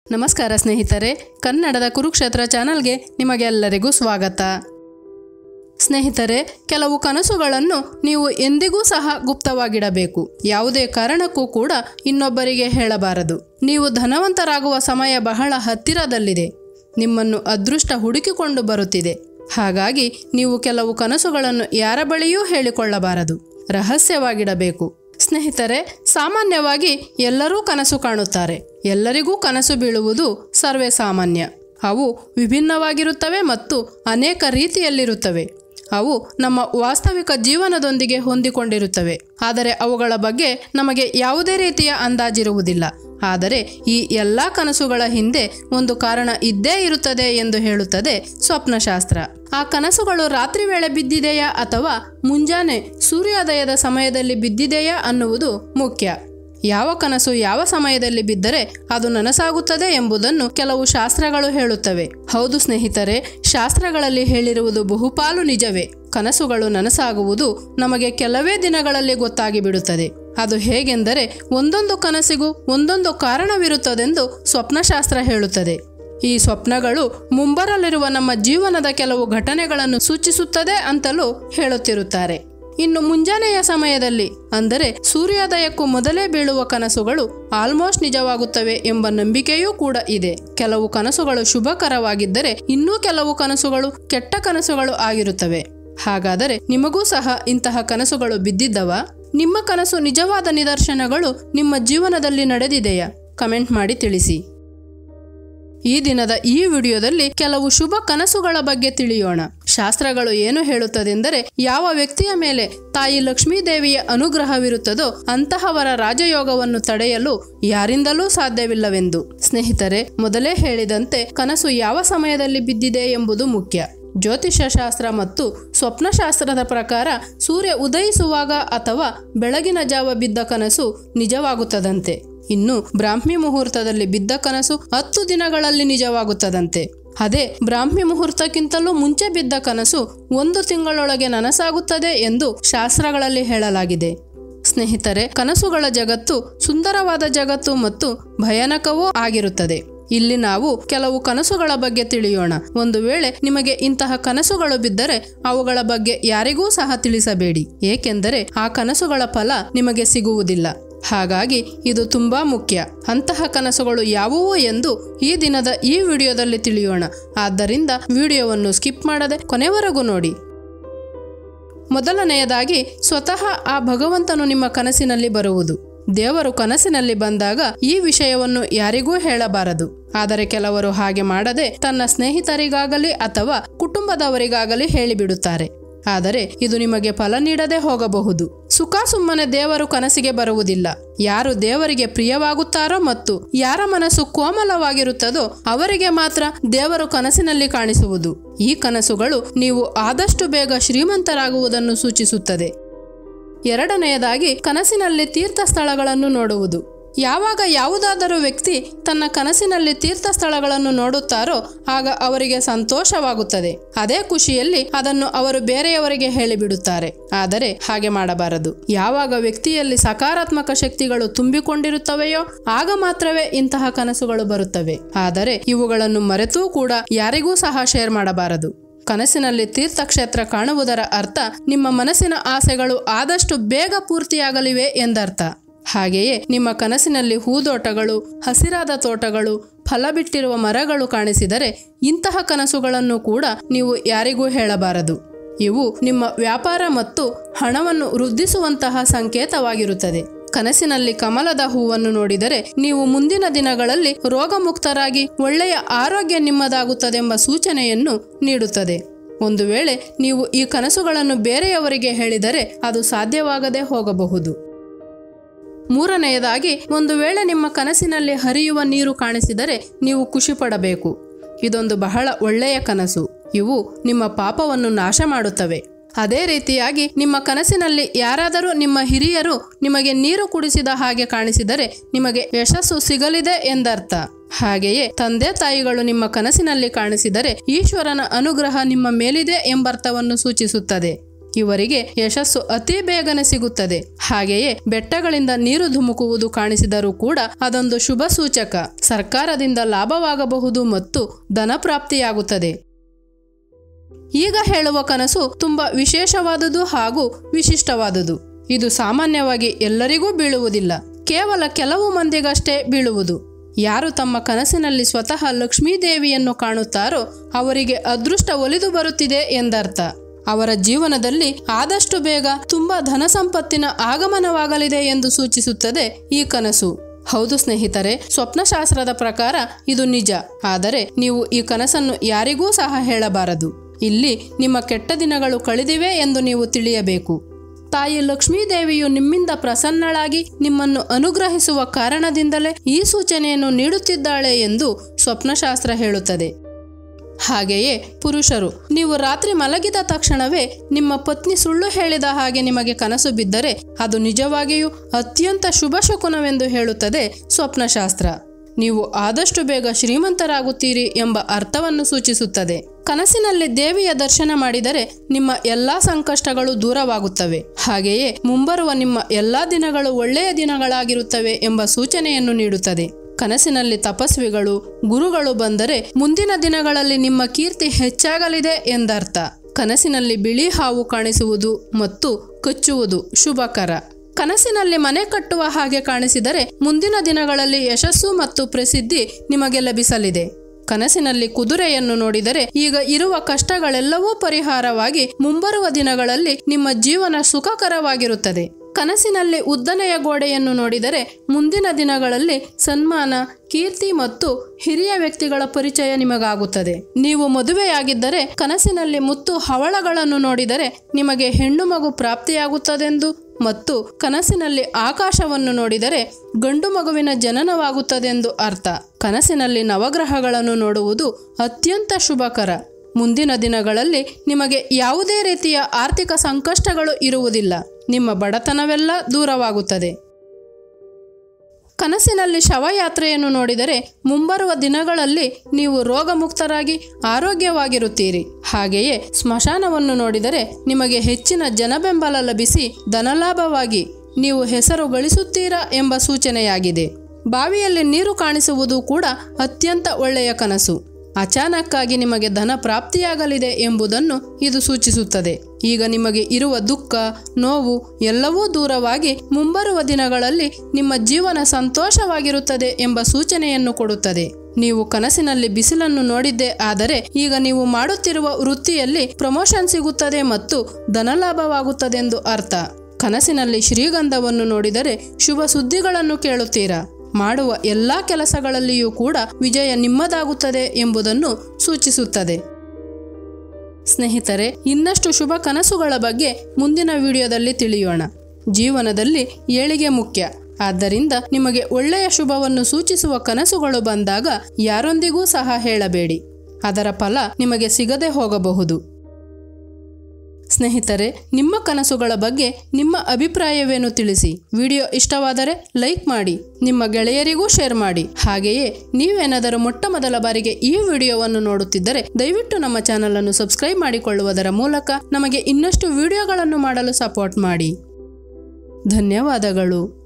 ನಮಸ್ಕಾರ ಸ್ನೇಹಿತರೆ ಕನ್ನಡದ ಕುರುಕ್ಷೇತ್ರ ಚಾನಲ್ಗೆ ನಿಮಗೆಲ್ಲರಿಗೂ ಸ್ವಾಗತ ಸ್ನೇಹಿತರೆ ಕೆಲವು ಕನಸುಗಳನ್ನು ನೀವು ಎಂದಿಗೂ ಸಹ ಗುಪ್ತವಾಗಿಡಬೇಕು ಯಾವುದೇ ಕಾರಣಕ್ಕೂ ಕೂಡ ಇನ್ನೊಬ್ಬರಿಗೆ ಹೇಳಬಾರದು ನೀವು ಧನವಂತರಾಗುವ ಸಮಯ ಬಹಳ ಹತ್ತಿರದಲ್ಲಿದೆ ನಿಮ್ಮನ್ನು ಅದೃಷ್ಟ ಹುಡುಕಿಕೊಂಡು ಬರುತ್ತಿದೆ ಹಾಗಾಗಿ ನೀವು ಕೆಲವು ಕನಸುಗಳನ್ನು ಯಾರ ಬಳಿಯೂ ಹೇಳಿಕೊಳ್ಳಬಾರದು ರಹಸ್ಯವಾಗಿಡಬೇಕು ಸ್ನೇಹಿತರೆ ಸಾಮಾನ್ಯವಾಗಿ ಎಲ್ಲರೂ ಕನಸು ಕಾಣುತ್ತಾರೆ ಎಲ್ಲರಿಗೂ ಕನಸು ಬೀಳುವುದು ಸರ್ವೇ ಸಾಮಾನ್ಯ ಅವು ವಿಭಿನ್ನವಾಗಿರುತ್ತವೆ ಮತ್ತು ಅನೇಕ ರೀತಿಯಲ್ಲಿರುತ್ತವೆ ಅವು ನಮ್ಮ ವಾಸ್ತವಿಕ ಜೀವನದೊಂದಿಗೆ ಹೊಂದಿಕೊಂಡಿರುತ್ತವೆ ಆದರೆ ಅವುಗಳ ಬಗ್ಗೆ ನಮಗೆ ಯಾವುದೇ ರೀತಿಯ ಅಂದಾಜಿರುವುದಿಲ್ಲ ಆದರೆ ಈ ಎಲ್ಲ ಕನಸುಗಳ ಹಿಂದೆ ಒಂದು ಕಾರಣ ಇದ್ದೇ ಇರುತ್ತದೆ ಎಂದು ಹೇಳುತ್ತದೆ ಸ್ವಪ್ನಶಾಸ್ತ್ರ ಆ ಕನಸುಗಳು ರಾತ್ರಿ ವೇಳೆ ಬಿದ್ದಿದೆಯಾ ಅಥವಾ ಮುಂಜಾನೆ ಸೂರ್ಯೋದಯದ ಸಮಯದಲ್ಲಿ ಬಿದ್ದಿದೆಯಾ ಅನ್ನುವುದು ಮುಖ್ಯ ಯಾವ ಕನಸು ಯಾವ ಸಮಯದಲ್ಲಿ ಬಿದ್ದರೆ ಅದು ನನಸಾಗುತ್ತದೆ ಎಂಬುದನ್ನು ಕೆಲವು ಶಾಸ್ತ್ರಗಳು ಹೇಳುತ್ತವೆ ಹೌದು ಸ್ನೇಹಿತರೆ ಶಾಸ್ತ್ರಗಳಲ್ಲಿ ಹೇಳಿರುವುದು ಬಹುಪಾಲು ನಿಜವೇ ಕನಸುಗಳು ನನಸಾಗುವುದು ನಮಗೆ ಕೆಲವೇ ದಿನಗಳಲ್ಲಿ ಗೊತ್ತಾಗಿ ಬಿಡುತ್ತದೆ ಅದು ಹೇಗೆಂದರೆ ಒಂದೊಂದು ಕನಸಿಗೂ ಒಂದೊಂದು ಕಾರಣವಿರುತ್ತದೆಂದು ಸ್ವಪ್ನಶಾಸ್ತ್ರ ಹೇಳುತ್ತದೆ ಈ ಸ್ವಪ್ನಗಳು ಮುಂಬರಲಿರುವ ನಮ್ಮ ಜೀವನದ ಕೆಲವು ಘಟನೆಗಳನ್ನು ಸೂಚಿಸುತ್ತದೆ ಅಂತಲೂ ಹೇಳುತ್ತಿರುತ್ತಾರೆ ಇನ್ನು ಮುಂಜಾನೆಯ ಸಮಯದಲ್ಲಿ ಅಂದರೆ ಸೂರ್ಯೋದಯಕ್ಕೂ ಮೊದಲೇ ಬೀಳುವ ಕನಸುಗಳು ಆಲ್ಮೋಸ್ಟ್ ನಿಜವಾಗುತ್ತವೆ ಎಂಬ ನಂಬಿಕೆಯೂ ಕೂಡ ಇದೆ ಕೆಲವು ಕನಸುಗಳು ಶುಭಕರವಾಗಿದ್ದರೆ ಇನ್ನೂ ಕೆಲವು ಕನಸುಗಳು ಕೆಟ್ಟ ಕನಸುಗಳು ಆಗಿರುತ್ತವೆ ಹಾಗಾದರೆ ನಿಮಗೂ ಸಹ ಇಂತಹ ಕನಸುಗಳು ಬಿದ್ದಿದ್ದವ ನಿಮ್ಮ ಕನಸು ನಿಜವಾದ ನಿದರ್ಶನಗಳು ನಿಮ್ಮ ಜೀವನದಲ್ಲಿ ನಡೆದಿದೆಯಾ ಕಮೆಂಟ್ ಮಾಡಿ ತಿಳಿಸಿ ಈ ದಿನದ ಈ ವಿಡಿಯೋದಲ್ಲಿ ಕೆಲವು ಶುಭ ಕನಸುಗಳ ಬಗ್ಗೆ ತಿಳಿಯೋಣ ಶಾಸ್ತ್ರಗಳು ಏನು ಹೇಳುತ್ತದೆಂದರೆ ಯಾವ ವ್ಯಕ್ತಿಯ ಮೇಲೆ ತಾಯಿ ಲಕ್ಷ್ಮೀದೇವಿಯ ಅನುಗ್ರಹವಿರುತ್ತದೋ ಅಂತಹವರ ರಾಜಯೋಗವನ್ನು ತಡೆಯಲು ಯಾರಿಂದಲೂ ಸಾಧ್ಯವಿಲ್ಲವೆಂದು ಸ್ನೇಹಿತರೆ ಮೊದಲೇ ಹೇಳಿದಂತೆ ಕನಸು ಯಾವ ಸಮಯದಲ್ಲಿ ಬಿದ್ದಿದೆ ಎಂಬುದು ಮುಖ್ಯ ಜ್ಯೋತಿಷ್ಯ ಶಾಸ್ತ್ರ ಮತ್ತು ಸ್ವಪ್ನಶಾಸ್ತ್ರದ ಪ್ರಕಾರ ಸೂರ್ಯ ಉದಯಿಸುವಾಗ ಅಥವಾ ಬೆಳಗಿನ ಜಾವ ಬಿದ್ದ ಕನಸು ನಿಜವಾಗುತ್ತದಂತೆ ಇನ್ನು ಬ್ರಾಹ್ಮಿ ಮುಹೂರ್ತದಲ್ಲಿ ಬಿದ್ದ ಕನಸು ಹತ್ತು ದಿನಗಳಲ್ಲಿ ನಿಜವಾಗುತ್ತದಂತೆ ಅದೇ ಬ್ರಾಹ್ಮಿ ಮುಹೂರ್ತಕ್ಕಿಂತಲೂ ಮುಂಚೆ ಬಿದ್ದ ಕನಸು ಒಂದು ತಿಂಗಳೊಳಗೆ ನನಸಾಗುತ್ತದೆ ಎಂದು ಶಾಸ್ತ್ರಗಳಲ್ಲಿ ಹೇಳಲಾಗಿದೆ ಸ್ನೇಹಿತರೆ ಕನಸುಗಳ ಜಗತ್ತು ಸುಂದರವಾದ ಜಗತ್ತು ಮತ್ತು ಭಯಾನಕವೂ ಆಗಿರುತ್ತದೆ ಇಲ್ಲಿ ನಾವು ಕೆಲವು ಕನಸುಗಳ ಬಗ್ಗೆ ತಿಳಿಯೋಣ ಒಂದು ವೇಳೆ ನಿಮಗೆ ಇಂತಹ ಕನಸುಗಳು ಬಿದ್ದರೆ ಅವುಗಳ ಬಗ್ಗೆ ಯಾರಿಗೂ ಸಹ ತಿಳಿಸಬೇಡಿ ಏಕೆಂದರೆ ಆ ಕನಸುಗಳ ಫಲ ನಿಮಗೆ ಸಿಗುವುದಿಲ್ಲ ಹಾಗಾಗಿ ಇದು ತುಂಬಾ ಮುಖ್ಯ ಅಂತಹ ಕನಸುಗಳು ಯಾವುವು ಎಂದು ಈ ದಿನದ ಈ ವಿಡಿಯೋದಲ್ಲಿ ತಿಳಿಯೋಣ ಆದ್ದರಿಂದ ವಿಡಿಯೋವನ್ನು ಸ್ಕಿಪ್ ಮಾಡದೆ ಕೊನೆವರೆಗೂ ನೋಡಿ ಮೊದಲನೆಯದಾಗಿ ಸ್ವತಃ ಆ ಭಗವಂತನು ನಿಮ್ಮ ಕನಸಿನಲ್ಲಿ ಬರುವುದು ದೇವರು ಕನಸಿನಲ್ಲಿ ಬಂದಾಗ ಈ ವಿಷಯವನ್ನು ಯಾರಿಗೂ ಹೇಳಬಾರದು ಆದರೆ ಕೆಲವರು ಹಾಗೆ ಮಾಡದೆ ತನ್ನ ಸ್ನೇಹಿತರಿಗಾಗಲಿ ಅಥವಾ ಕುಟುಂಬದವರಿಗಾಗಲಿ ಹೇಳಿಬಿಡುತ್ತಾರೆ ಆದರೆ ಇದು ನಿಮಗೆ ಫಲ ನೀಡದೆ ಹೋಗಬಹುದು ಸುಖ ಸುಮ್ಮನೆ ದೇವರು ಕನಸಿಗೆ ಬರುವುದಿಲ್ಲ ಯಾರು ದೇವರಿಗೆ ಪ್ರಿಯವಾಗುತ್ತಾರೋ ಮತ್ತು ಯಾರ ಮನಸ್ಸು ಕೋಮಲವಾಗಿರುತ್ತದೋ ಅವರಿಗೆ ಮಾತ್ರ ದೇವರು ಕನಸಿನಲ್ಲಿ ಕಾಣಿಸುವುದು ಈ ಕನಸುಗಳು ನೀವು ಆದಷ್ಟು ಬೇಗ ಶ್ರೀಮಂತರಾಗುವುದನ್ನು ಸೂಚಿಸುತ್ತದೆ ಎರಡನೆಯದಾಗಿ ಕನಸಿನಲ್ಲಿ ತೀರ್ಥ ಸ್ಥಳಗಳನ್ನು ನೋಡುವುದು ಯಾವಾಗ ಯಾವುದಾದರೂ ವ್ಯಕ್ತಿ ತನ್ನ ಕನಸಿನಲ್ಲಿ ತೀರ್ಥ ಸ್ಥಳಗಳನ್ನು ನೋಡುತ್ತಾರೋ ಆಗ ಅವರಿಗೆ ಸಂತೋಷವಾಗುತ್ತದೆ ಅದೇ ಖುಷಿಯಲ್ಲಿ ಅದನ್ನು ಅವರು ಬೇರೆಯವರಿಗೆ ಹೇಳಿಬಿಡುತ್ತಾರೆ ಆದರೆ ಹಾಗೆ ಮಾಡಬಾರದು ಯಾವಾಗ ವ್ಯಕ್ತಿಯಲ್ಲಿ ಸಕಾರಾತ್ಮಕ ಶಕ್ತಿಗಳು ತುಂಬಿಕೊಂಡಿರುತ್ತವೆಯೋ ಆಗ ಮಾತ್ರವೇ ಇಂತಹ ಕನಸುಗಳು ಬರುತ್ತವೆ ಆದರೆ ಇವುಗಳನ್ನು ಮರೆತೂ ಕೂಡ ಯಾರಿಗೂ ಸಹ ಶೇರ್ ಮಾಡಬಾರದು ಕನಸಿನಲ್ಲಿ ತೀರ್ಥಕ್ಷೇತ್ರ ಕಾಣುವುದರ ಅರ್ಥ ನಿಮ್ಮ ಮನಸ್ಸಿನ ಆಸೆಗಳು ಆದಷ್ಟು ಬೇಗ ಪೂರ್ತಿಯಾಗಲಿವೆ ಎಂದರ್ಥ ಹಾಗೆಯೇ ನಿಮ್ಮ ಕನಸಿನಲ್ಲಿ ಹೂದೋಟಗಳು ಹಸಿರಾದ ತೋಟಗಳು ಫಲ ಬಿಟ್ಟಿರುವ ಮರಗಳು ಕಾಣಿಸಿದರೆ ಇಂತಹ ಕನಸುಗಳನ್ನು ಕೂಡ ನೀವು ಯಾರಿಗೂ ಹೇಳಬಾರದು ಇವು ನಿಮ್ಮ ವ್ಯಾಪಾರ ಮತ್ತು ಹಣವನ್ನು ವೃದ್ಧಿಸುವಂತಹ ಸಂಕೇತವಾಗಿರುತ್ತದೆ ಕನಸಿನಲ್ಲಿ ಕಮಲದ ಹೂವನ್ನು ನೋಡಿದರೆ ನೀವು ಮುಂದಿನ ದಿನಗಳಲ್ಲಿ ರೋಗಮುಕ್ತರಾಗಿ ಒಳ್ಳೆಯ ಆರೋಗ್ಯ ನಿಮ್ಮದಾಗುತ್ತದೆಂಬ ಸೂಚನೆಯನ್ನು ನೀಡುತ್ತದೆ ಒಂದು ವೇಳೆ ನೀವು ಈ ಕನಸುಗಳನ್ನು ಬೇರೆಯವರಿಗೆ ಹೇಳಿದರೆ ಅದು ಸಾಧ್ಯವಾಗದೆ ಹೋಗಬಹುದು ಮೂರನೆಯದಾಗಿ ಒಂದು ವೇಳೆ ನಿಮ್ಮ ಕನಸಿನಲ್ಲಿ ಹರಿಯುವ ನೀರು ಕಾಣಿಸಿದರೆ ನೀವು ಖುಷಿ ಪಡಬೇಕು ಇದೊಂದು ಬಹಳ ಒಳ್ಳೆಯ ಕನಸು ಇವು ನಿಮ್ಮ ಪಾಪವನ್ನು ನಾಶ ಮಾಡುತ್ತವೆ ಅದೇ ರೀತಿಯಾಗಿ ನಿಮ್ಮ ಕನಸಿನಲ್ಲಿ ಯಾರಾದರೂ ನಿಮ್ಮ ಹಿರಿಯರು ನಿಮಗೆ ನೀರು ಕುಡಿಸಿದ ಹಾಗೆ ಕಾಣಿಸಿದರೆ ನಿಮಗೆ ಯಶಸ್ಸು ಸಿಗಲಿದೆ ಎಂದರ್ಥ ಹಾಗೆಯೇ ತಂದೆ ತಾಯಿಗಳು ನಿಮ್ಮ ಕನಸಿನಲ್ಲಿ ಕಾಣಿಸಿದರೆ ಈಶ್ವರನ ಅನುಗ್ರಹ ನಿಮ್ಮ ಮೇಲಿದೆ ಎಂಬರ್ಥವನ್ನು ಸೂಚಿಸುತ್ತದೆ ಇವರಿಗೆ ಯಶಸ್ಸು ಅತಿ ಬೇಗನೆ ಸಿಗುತ್ತದೆ ಹಾಗೆಯೇ ಬೆಟ್ಟಗಳಿಂದ ನೀರು ಧುಮುಕುವುದು ಕಾಣಿಸಿದರೂ ಕೂಡ ಅದೊಂದು ಶುಭ ಸೂಚಕ ಸರ್ಕಾರದಿಂದ ಲಾಭವಾಗಬಹುದು ಮತ್ತು ಧನ ಪ್ರಾಪ್ತಿಯಾಗುತ್ತದೆ ಈಗ ಹೇಳುವ ಕನಸು ತುಂಬಾ ವಿಶೇಷವಾದುದು ಹಾಗೂ ವಿಶಿಷ್ಟವಾದುದು ಇದು ಸಾಮಾನ್ಯವಾಗಿ ಎಲ್ಲರಿಗೂ ಬೀಳುವುದಿಲ್ಲ ಕೇವಲ ಕೆಲವು ಮಂದಿಗಷ್ಟೇ ಬೀಳುವುದು ಯಾರು ತಮ್ಮ ಕನಸಿನಲ್ಲಿ ಸ್ವತಃ ಲಕ್ಷ್ಮೀದೇವಿಯನ್ನು ಕಾಣುತ್ತಾರೋ ಅವರಿಗೆ ಅದೃಷ್ಟ ಒಲಿದು ಬರುತ್ತಿದೆ ಎಂದರ್ಥ ಅವರ ಜೀವನದಲ್ಲಿ ಆದಷ್ಟು ಬೇಗ ತುಂಬಾ ಧನ ಸಂಪತ್ತಿನ ಆಗಮನವಾಗಲಿದೆ ಎಂದು ಸೂಚಿಸುತ್ತದೆ ಈ ಕನಸು ಹೌದು ಸ್ನೇಹಿತರೆ ಸ್ವಪ್ನಶಾಸ್ತ್ರದ ಪ್ರಕಾರ ಇದು ನಿಜ ಆದರೆ ನೀವು ಈ ಕನಸನ್ನು ಯಾರಿಗೂ ಸಹ ಹೇಳಬಾರದು ಇಲ್ಲಿ ನಿಮ್ಮ ಕೆಟ್ಟ ದಿನಗಳು ಕಳೆದಿವೆ ಎಂದು ನೀವು ತಿಳಿಯಬೇಕು ತಾಯಿ ಲಕ್ಷ್ಮೀದೇವಿಯು ನಿಮ್ಮಿಂದ ಪ್ರಸನ್ನಳಾಗಿ ನಿಮ್ಮನ್ನು ಅನುಗ್ರಹಿಸುವ ಕಾರಣದಿಂದಲೇ ಈ ಸೂಚನೆಯನ್ನು ನೀಡುತ್ತಿದ್ದಾಳೆ ಎಂದು ಸ್ವಪ್ನಶಾಸ್ತ್ರ ಹೇಳುತ್ತದೆ ಹಾಗೆಯೇ ಪುರುಷರು ನೀವು ರಾತ್ರಿ ಮಲಗಿದ ತಕ್ಷಣವೇ ನಿಮ್ಮ ಪತ್ನಿ ಸುಳ್ಳು ಹೇಳಿದ ಹಾಗೆ ನಿಮಗೆ ಕನಸು ಬಿದ್ದರೆ ಅದು ನಿಜವಾಗಿಯೂ ಅತ್ಯಂತ ಶುಭ ಶಕುನವೆಂದು ಹೇಳುತ್ತದೆ ಸ್ವಪ್ನಶಾಸ್ತ್ರ ನೀವು ಆದಷ್ಟು ಬೇಗ ಶ್ರೀಮಂತರಾಗುತ್ತೀರಿ ಎಂಬ ಅರ್ಥವನ್ನು ಸೂಚಿಸುತ್ತದೆ ಕನಸಿನಲ್ಲಿ ದೇವಿಯ ದರ್ಶನ ಮಾಡಿದರೆ ನಿಮ್ಮ ಎಲ್ಲಾ ಸಂಕಷ್ಟಗಳು ದೂರವಾಗುತ್ತವೆ ಹಾಗೆಯೇ ಮುಂಬರುವ ನಿಮ್ಮ ಎಲ್ಲಾ ದಿನಗಳು ಒಳ್ಳೆಯ ದಿನಗಳಾಗಿರುತ್ತವೆ ಎಂಬ ಸೂಚನೆಯನ್ನು ನೀಡುತ್ತದೆ ಕನಸಿನಲ್ಲಿ ತಪಸ್ವಿಗಳು ಗುರುಗಳು ಬಂದರೆ ಮುಂದಿನ ದಿನಗಳಲ್ಲಿ ನಿಮ್ಮ ಕೀರ್ತಿ ಹೆಚ್ಚಾಗಲಿದೆ ಎಂದರ್ಥ ಕನಸಿನಲ್ಲಿ ಬಿಳಿ ಹಾವು ಕಾಣಿಸುವುದು ಮತ್ತು ಕಚ್ಚುವುದು ಶುಭಕರ ಕನಸಿನಲ್ಲಿ ಮನೆ ಕಟ್ಟುವ ಹಾಗೆ ಕಾಣಿಸಿದರೆ ಮುಂದಿನ ದಿನಗಳಲ್ಲಿ ಯಶಸ್ಸು ಮತ್ತು ಪ್ರಸಿದ್ಧಿ ನಿಮಗೆ ಲಭಿಸಲಿದೆ ಕನಸಿನಲ್ಲಿ ಕುದುರೆಯನ್ನು ನೋಡಿದರೆ ಈಗ ಇರುವ ಕಷ್ಟಗಳೆಲ್ಲವೂ ಪರಿಹಾರವಾಗಿ ಮುಂಬರುವ ದಿನಗಳಲ್ಲಿ ನಿಮ್ಮ ಜೀವನ ಸುಖಕರವಾಗಿರುತ್ತದೆ ಕನಸಿನಲ್ಲಿ ಉದ್ದನೆಯ ಗೋಡೆಯನ್ನು ನೋಡಿದರೆ ಮುಂದಿನ ದಿನಗಳಲ್ಲಿ ಸನ್ಮಾನ ಕೀರ್ತಿ ಮತ್ತು ಹಿರಿಯ ವ್ಯಕ್ತಿಗಳ ಪರಿಚಯ ನಿಮಗಾಗುತ್ತದೆ ನೀವು ಮದುವೆಯಾಗಿದ್ದರೆ ಕನಸಿನಲ್ಲಿ ಮುತ್ತು ಹವಳಗಳನ್ನು ನೋಡಿದರೆ ನಿಮಗೆ ಹೆಣ್ಣು ಮಗು ಪ್ರಾಪ್ತಿಯಾಗುತ್ತದೆಂದು ಮತ್ತು ಕನಸಿನಲ್ಲಿ ಆಕಾಶವನ್ನು ನೋಡಿದರೆ ಗಂಡು ಮಗುವಿನ ಜನನವಾಗುತ್ತದೆಂದು ಅರ್ಥ ಕನಸಿನಲ್ಲಿ ನವಗ್ರಹಗಳನ್ನು ನೋಡುವುದು ಅತ್ಯಂತ ಶುಭಕರ ಮುಂದಿನ ದಿನಗಳಲ್ಲಿ ನಿಮಗೆ ಯಾವುದೇ ರೀತಿಯ ಆರ್ಥಿಕ ಸಂಕಷ್ಟಗಳು ಇರುವುದಿಲ್ಲ ನಿಮ್ಮ ಬಡತನವೆಲ್ಲ ದೂರವಾಗುತ್ತದೆ ಕನಸಿನಲ್ಲಿ ಶವಯಾತ್ರೆಯನ್ನು ನೋಡಿದರೆ ಮುಂಬರುವ ದಿನಗಳಲ್ಲಿ ನೀವು ರೋಗಮುಕ್ತರಾಗಿ ಆರೋಗ್ಯವಾಗಿರುತ್ತೀರಿ ಹಾಗೆಯೇ ಸ್ಮಶಾನವನ್ನು ನೋಡಿದರೆ ನಿಮಗೆ ಹೆಚ್ಚಿನ ಜನಬೆಂಬಲ ಲಭಿಸಿ ಧನಲಾಭವಾಗಿ ನೀವು ಹೆಸರು ಗಳಿಸುತ್ತೀರಾ ಎಂಬ ಸೂಚನೆಯಾಗಿದೆ ಬಾವಿಯಲ್ಲಿ ನೀರು ಕಾಣಿಸುವುದು ಕೂಡ ಅತ್ಯಂತ ಒಳ್ಳೆಯ ಕನಸು ಅಚಾನಕ್ಕಾಗಿ ನಿಮಗೆ ಧನ ಪ್ರಾಪ್ತಿಯಾಗಲಿದೆ ಎಂಬುದನ್ನು ಇದು ಸೂಚಿಸುತ್ತದೆ ಈಗ ನಿಮಗೆ ಇರುವ ದುಃಖ ನೋವು ಎಲ್ಲವೂ ದೂರವಾಗಿ ಮುಂಬರುವ ದಿನಗಳಲ್ಲಿ ನಿಮ್ಮ ಜೀವನ ಸಂತೋಷವಾಗಿರುತ್ತದೆ ಎಂಬ ಸೂಚನೆಯನ್ನು ಕೊಡುತ್ತದೆ ನೀವು ಕನಸಿನಲ್ಲಿ ಬಿಸಿಲನ್ನು ನೋಡಿದ್ದೇ ಆದರೆ ಈಗ ನೀವು ಮಾಡುತ್ತಿರುವ ವೃತ್ತಿಯಲ್ಲಿ ಪ್ರಮೋಷನ್ ಸಿಗುತ್ತದೆ ಮತ್ತು ಧನಲಾಭವಾಗುತ್ತದೆಂದು ಅರ್ಥ ಕನಸಿನಲ್ಲಿ ಶ್ರೀಗಂಧವನ್ನು ನೋಡಿದರೆ ಶುಭ ಸುದ್ದಿಗಳನ್ನು ಕೇಳುತ್ತೀರಾ ಮಾಡುವ ಎಲ್ಲ ಕೆಲಸಗಳಲ್ಲಿಯೂ ಕೂಡ ವಿಜಯ ನಿಮ್ಮದಾಗುತ್ತದೆ ಎಂಬುದನ್ನು ಸೂಚಿಸುತ್ತದೆ ಸ್ನೇಹಿತರೆ ಇನ್ನಷ್ಟು ಶುಭ ಕನಸುಗಳ ಬಗ್ಗೆ ಮುಂದಿನ ವಿಡಿಯೋದಲ್ಲಿ ತಿಳಿಯೋಣ ಜೀವನದಲ್ಲಿ ಏಳಿಗೆ ಮುಖ್ಯ ಆದ್ದರಿಂದ ನಿಮಗೆ ಒಳ್ಳೆಯ ಶುಭವನ್ನು ಸೂಚಿಸುವ ಕನಸುಗಳು ಬಂದಾಗ ಯಾರೊಂದಿಗೂ ಸಹ ಹೇಳಬೇಡಿ ಅದರ ಫಲ ನಿಮಗೆ ಸಿಗದೆ ಹೋಗಬಹುದು ಸ್ನೇಹಿತರೆ ನಿಮ್ಮ ಕನಸುಗಳ ಬಗ್ಗೆ ನಿಮ್ಮ ಅಭಿಪ್ರಾಯವೇನು ತಿಳಿಸಿ ವಿಡಿಯೋ ಇಷ್ಟವಾದರೆ ಲೈಕ್ ಮಾಡಿ ನಿಮ್ಮ ಗೆಳೆಯರಿಗೂ ಶೇರ್ ಮಾಡಿ ಹಾಗೆಯೇ ನೀವೇನಾದರೂ ಮೊಟ್ಟ ಮೊದಲ ಬಾರಿಗೆ ಈ ವಿಡಿಯೋವನ್ನು ನೋಡುತ್ತಿದ್ದರೆ ದಯವಿಟ್ಟು ನಮ್ಮ ಚಾನಲನ್ನು ಸಬ್ಸ್ಕ್ರೈಬ್ ಮಾಡಿಕೊಳ್ಳುವುದರ ಮೂಲಕ ನಮಗೆ ಇನ್ನಷ್ಟು ವಿಡಿಯೋಗಳನ್ನು ಮಾಡಲು ಸಪೋರ್ಟ್ ಮಾಡಿ ಧನ್ಯವಾದಗಳು